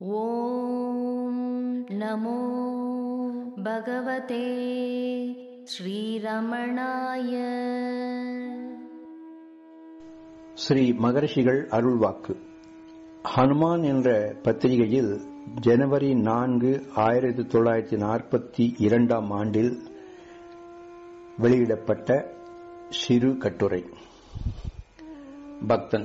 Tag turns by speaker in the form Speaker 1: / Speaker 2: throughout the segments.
Speaker 1: ॐ नमो भगवते श्रीरमणाय
Speaker 2: ஸ்ரீ மகரிஷிகள் அருள்வாக்கு ஹனுமான் என்ற பத்திரிகையில் ஜனவரி நான்கு ஆயிரத்தி தொள்ளாயிரத்தி நாற்பத்தி இரண்டாம் ஆண்டில் வெளியிடப்பட்ட சிறு கட்டுரை பக்தன்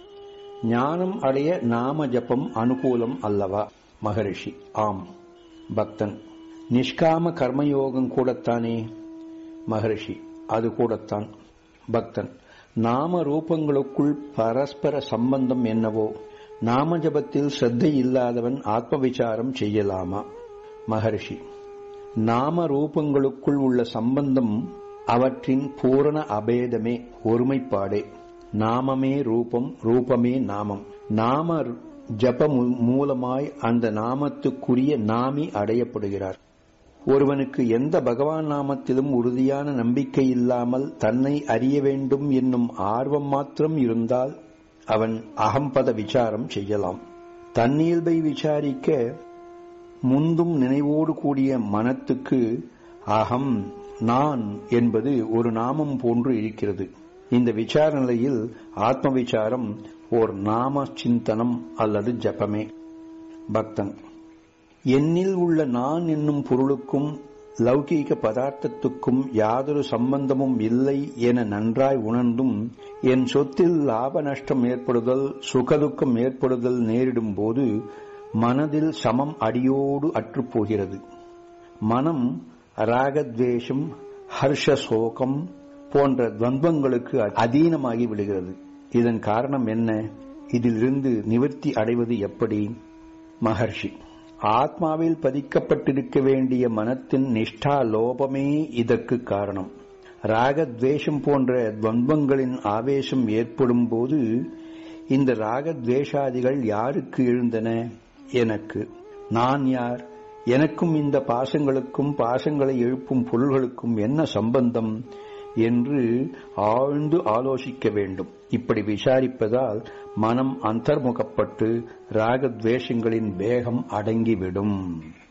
Speaker 2: ஞானம் அடைய நாம ஜபம் அனுகூலம் அல்லவா மகரிஷி ஆம் பக்தன் நிஷ்காம கர்மயோகம் கூடத்தானே மகரிஷி அது கூடத்தான் பக்தன் நாம ரூபங்களுக்குள் பரஸ்பர சம்பந்தம் என்னவோ நாம ஜபத்தில் ஸ்ரத்தை இல்லாதவன் ஆத்ம விசாரம் செய்யலாமா மகரிஷி நாம ரூபங்களுக்குள் உள்ள சம்பந்தம் அவற்றின் பூரண அபேதமே ஒருமைப்பாடே நாமமே ரூபம் ரூபமே நாமம் நாம ஜப மூலமாய் அந்த நாமத்துக்குரிய நாமி அடையப்படுகிறார் ஒருவனுக்கு எந்த பகவான் நாமத்திலும் உறுதியான நம்பிக்கை இல்லாமல் தன்னை அறிய வேண்டும் என்னும் ஆர்வம் மாத்திரம் இருந்தால் அவன் அகம்பத விசாரம் செய்யலாம் தன்னியல்பை விசாரிக்க முந்தும் நினைவோடு கூடிய மனத்துக்கு அகம் நான் என்பது ஒரு நாமம் போன்று இருக்கிறது இந்த விசார நிலையில் ஆத்ம விசாரம் ஓர் நாம சிந்தனம் அல்லது ஜபமே பக்தன் என்னில் உள்ள நான் என்னும் பொருளுக்கும் லௌகீக பதார்த்தத்துக்கும் யாதொரு சம்பந்தமும் இல்லை என நன்றாய் உணர்ந்தும் என் சொத்தில் லாப நஷ்டம் ஏற்படுதல் சுகதுக்கம் ஏற்படுதல் நேரிடும் போது மனதில் சமம் அடியோடு அற்றுப்போகிறது மனம் ராகத்வேஷம் ஹர்ஷ சோகம் போன்ற துவந்தங்களுக்கு அதீனமாகி விடுகிறது இதன் காரணம் என்ன இதிலிருந்து நிவர்த்தி அடைவது எப்படி மகர்ஷி ஆத்மாவில் பதிக்கப்பட்டிருக்க வேண்டிய மனத்தின் நிஷ்டா லோபமே இதற்கு காரணம் ராகத்வேஷம் போன்ற துவந்தங்களின் ஆவேசம் ஏற்படும் போது இந்த ராகத்வேஷாதிகள் யாருக்கு எழுந்தன எனக்கு நான் யார் எனக்கும் இந்த பாசங்களுக்கும் பாசங்களை எழுப்பும் பொருள்களுக்கும் என்ன சம்பந்தம் என்று ஆழ்ந்து ஆலோசிக்க வேண்டும் இப்படி விசாரிப்பதால் மனம் அந்தர்முகப்பட்டு ராகத்வேஷங்களின் வேகம் அடங்கிவிடும்